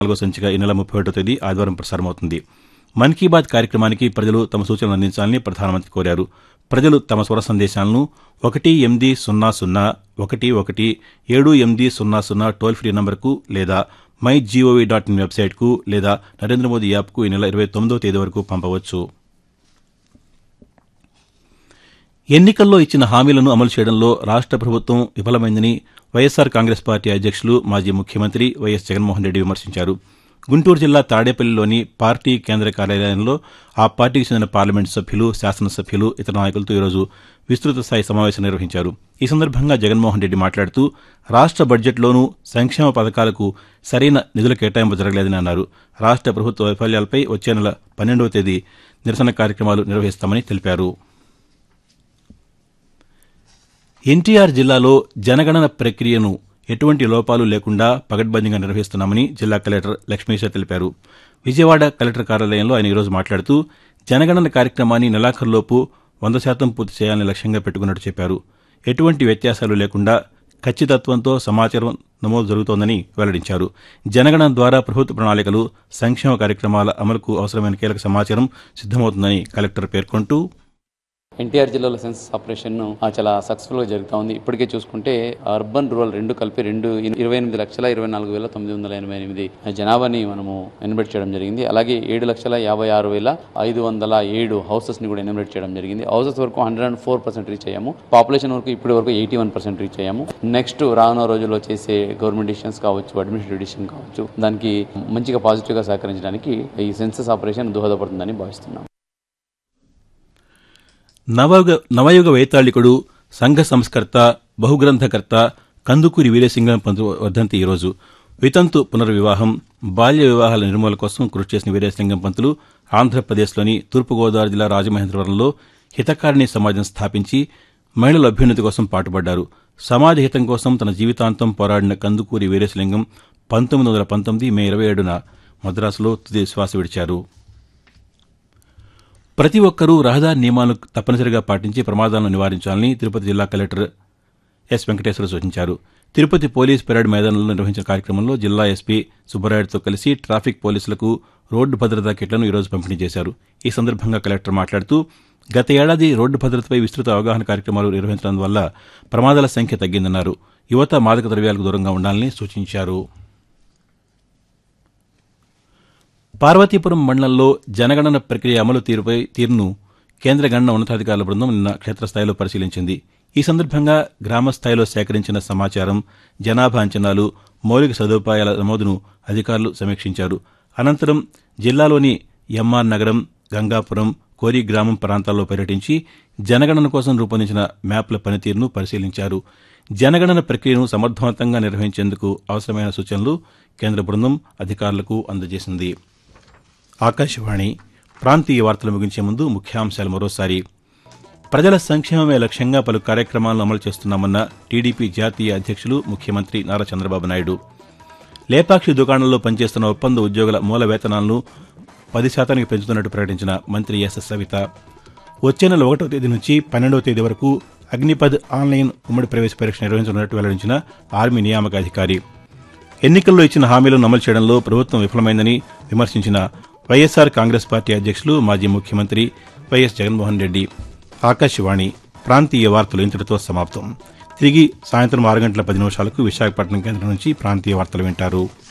నాలుగో సంచిక ఈ నెల ముప్పై ఒకటో తేదీ ఆదివారం ప్రసారమవుతుంది మన్ కీ బాత్ కార్యక్రమానికి ప్రజలు తమ సూచనలు అందించాలని ప్రధానమంత్రి కోరారు ప్రజలు తమ స్వర సందేశాలను ఒకటి ఎనిమిది సున్నా సున్నా ఒకటి ఒకటి ఏడు ఎనిమిది సున్నా సున్నా టోల్ ఫ్రీ నంబర్కు లేదా మై జీఓవీ డాట్ ఇన్ వెబ్సైట్కు లేదా నరేంద్ర మోదీ యాప్కు ఈ నెల ఇరవై తొమ్మిదో తేదీ వరకు పంపవచ్చు ఎన్నికల్లో ఇచ్చిన హామీలను అమలు చేయడంలో రాష్ట ప్రభుత్వం విఫలమైందని వైఎస్సార్ కాంగ్రెస్ పార్టీ అధ్యక్షులు మాజీ ముఖ్యమంత్రి వైఎస్ జగన్మోహన్ రెడ్డి విమర్శించారు గుంటూరు జిల్లా తాడేపల్లిలోని పార్టీ కేంద్ర కార్యాలయంలో ఆ పార్టీకి చెందిన పార్లమెంటు సభ్యులు శాసనసభ్యులు ఇతర నాయకులతో ఈరోజు విస్తృత స్థాయి సమావేశం నిర్వహించారు ఈ సందర్భంగా జగన్మోహన్ రెడ్డి మాట్లాడుతూ రాష్ట బడ్జెట్లోనూ సంక్షేమ పథకాలకు సరైన నిధుల కేటాయింపు జరగలేదని అన్నారు రాష్ట ప్రభుత్వ వైఫల్యాలపై వచ్చే నెల పన్నెండవ తేదీ నిరసన కార్యక్రమాలు నిర్వహిస్తామని తెలిపారు ఎన్టీఆర్ జిల్లాలో జనగణన ప్రక్రియను ఎటువంటి లోపాలు లేకుండా పగడ్బందీగా నిర్వహిస్తున్నామని జిల్లా కలెక్టర్ లక్ష్మీశ తెలిపారు విజయవాడ కలెక్టర్ కార్యాలయంలో ఆయన ఈరోజు మాట్లాడుతూ జనగణన కార్యక్రమాన్ని నెలాఖరులోపు వంద శాతం పూర్తి చేయాలని లక్ష్యంగా పెట్టుకున్నట్టు చెప్పారు ఎటువంటి వ్యత్యాసాలు లేకుండా ఖచ్చితత్వంతో సమాచారం నమోదు జరుగుతోందని వెల్లడించారు జనగణన ద్వారా ప్రభుత్వ ప్రణాళికలు సంక్షేమ కార్యక్రమాల అమలుకు అవసరమైన కీలక సమాచారం సిద్దమవుతుందని కలెక్టర్ పేర్కొంటూ ఎన్టీఆర్ జిల్లాలో సెన్సస్ ఆపరేషన్ ఆ, చాలా సక్సెస్ఫుల్ గా జరుగుతా ఉంది ఇప్పటికే చూసుకుంటే అర్బన్ రూరల్ రెండు కలిపి రెండు ఇరవై ఎనిమిది లక్షల ఇరవై నాలుగు వేల తొమ్మిది వందల ఎనభై ఎనిమిది జనాభాని మనము ఎనిమిట్ చేయడం జరిగింది అలాగే ఏడు లక్షల యాభై ఆరు వేల ఐదు వందల ఏడు హౌసెస్ ని కూడా ఎనిమిట్ చేయడం జరిగింది హౌసెస్ వరకు hundred and four percent reach అయ్యాము పాపులేషన్ వరకు ఇప్పటి వరకు ఎయిటీ వన్ పర్సెంట్ రీచ్ అయ్యాము నెక్స్ట్ రానున్న రోజుల్లో చేసే గవర్నమెంట్ డిసిషన్స్ కావచ్చు అడ్మినిస్ట్రేటివ్ డిసిషన్ కావచ్చు దానికి మంచిగా పాజిటివ్ గా సహకరించడానికి ఈ సెన్సస్ ఆపరేషన్ దోహదపడుతుందని భావిస్తున్నాం నవయుగ నవయుగ వైతాళికుడు సంఘ సంస్కర్త బహుగ్రంథకర్త కందుకూరి వీరేసింగం పంతు వర్ధంతి ఈరోజు వితంతు పునర్వివాహం బాల్య వివాహాల నిర్మూలన కోసం కృషి చేసిన వీరేసింగం పంతులు ఆంధ్రప్రదేశ్లోని తూర్పుగోదావరి జిల్లా రాజమహేంద్రవరంలో హితకారిణి సమాజం స్థాపించి మహిళల అభ్యున్నతి కోసం పాటుపడ్డారు సమాజ హితం కోసం తన జీవితాంతం పోరాడిన కందుకూరి వీరేశలింగం పంతొమ్మిది వందల పంతొమ్మిది మే ఇరవై ఏడున మద్రాసులో తుది శ్వాస విడిచారు ప్రతి ఒక్కరూ రహదారి నియమాలను తప్పనిసరిగా పాటించి ప్రమాదాలను నివారించాలని తిరుపతి జిల్లా కలెక్టర్ ఎస్ వెంకటేశ్వర సూచించారు తిరుపతి పోలీస్ పెరేడ్ మైదానంలో నిర్వహించిన కార్యక్రమంలో జిల్లా ఎస్పీ సుబ్బరాయుడుతో కలిసి ట్రాఫిక్ పోలీసులకు రోడ్డు భద్రతా కిట్లను ఈరోజు పంపిణీ చేశారు ఈ సందర్భంగా కలెక్టర్ మాట్లాడుతూ గత ఏడాది రోడ్డు భద్రతపై విస్తృత అవగాహన కార్యక్రమాలు నిర్వహించడం వల్ల ప్రమాదాల సంఖ్య తగ్గిందన్నారు యువత మాదక ద్రవ్యాలకు దూరంగా ఉండాలని సూచించారు పార్వతీపురం మండలంలో జనగణన ప్రక్రియ అమలు తీరుపై తీరును కేంద్ర గణన ఉన్నతాధికారుల బృందం నిన్న క్షేత్రస్థాయిలో పరిశీలించింది ఈ సందర్భంగా గ్రామస్థాయిలో సేకరించిన సమాచారం జనాభా అంచనాలు మౌలిక సదుపాయాల నమోదును అధికారులు సమీక్షించారు అనంతరం జిల్లాలోని ఎంఆర్ నగరం గంగాపురం కోరి గ్రామం ప్రాంతాల్లో పర్యటించి జనగణన కోసం రూపొందించిన మ్యాప్ల పనితీరును పరిశీలించారు జనగణన ప్రక్రియను సమర్థవంతంగా నిర్వహించేందుకు అవసరమైన సూచనలు కేంద్ర బృందం అధికారులకు అందజేసింది ఆకాశవాణి ప్రాంతీయ వార్తలు ముగించే ముందు ముఖ్యాంశాలు మరోసారి ప్రజల సంక్షేమమే లక్ష్యంగా పలు కార్యక్రమాలను అమలు చేస్తున్నామన్న టీడీపీ జాతీయ అధ్యక్షులు ముఖ్యమంత్రి నారా చంద్రబాబు నాయుడు లేపాక్షి దుకాణంలో పనిచేస్తున్న ఒప్పంద ఉద్యోగుల మూల వేతనాలను పది శాతానికి పెంచుతున్నట్టు ప్రకటించిన మంత్రి ఎస్ సవిత వచ్చే నెల ఒకటో తేదీ నుంచి పన్నెండవ తేదీ వరకు అగ్నిపథ్ ఆన్లైన్ ఉమ్మడి ప్రవేశ పరీక్ష నిర్వహించనున్నట్టు వెల్లడించిన ఆర్మీ నియామక అధికారి ఎన్నికల్లో ఇచ్చిన హామీలను అమలు చేయడంలో ప్రభుత్వం విఫలమైందని విమర్శించిన వైఎస్సార్ కాంగ్రెస్ పార్టీ అధ్యక్షులు మాజీ ముఖ్యమంత్రి వైఎస్ జగన్మోహన్ రెడ్డి ఆకాశవాణి ప్రాంతీయ వార్తలు ఇంతటితో సమాప్తం తిరిగి సాయంత్రం ఆరు గంటల పది నిమిషాలకు విశాఖపట్నం కేంద్రం నుంచి ప్రాంతీయ వార్తలు వింటారు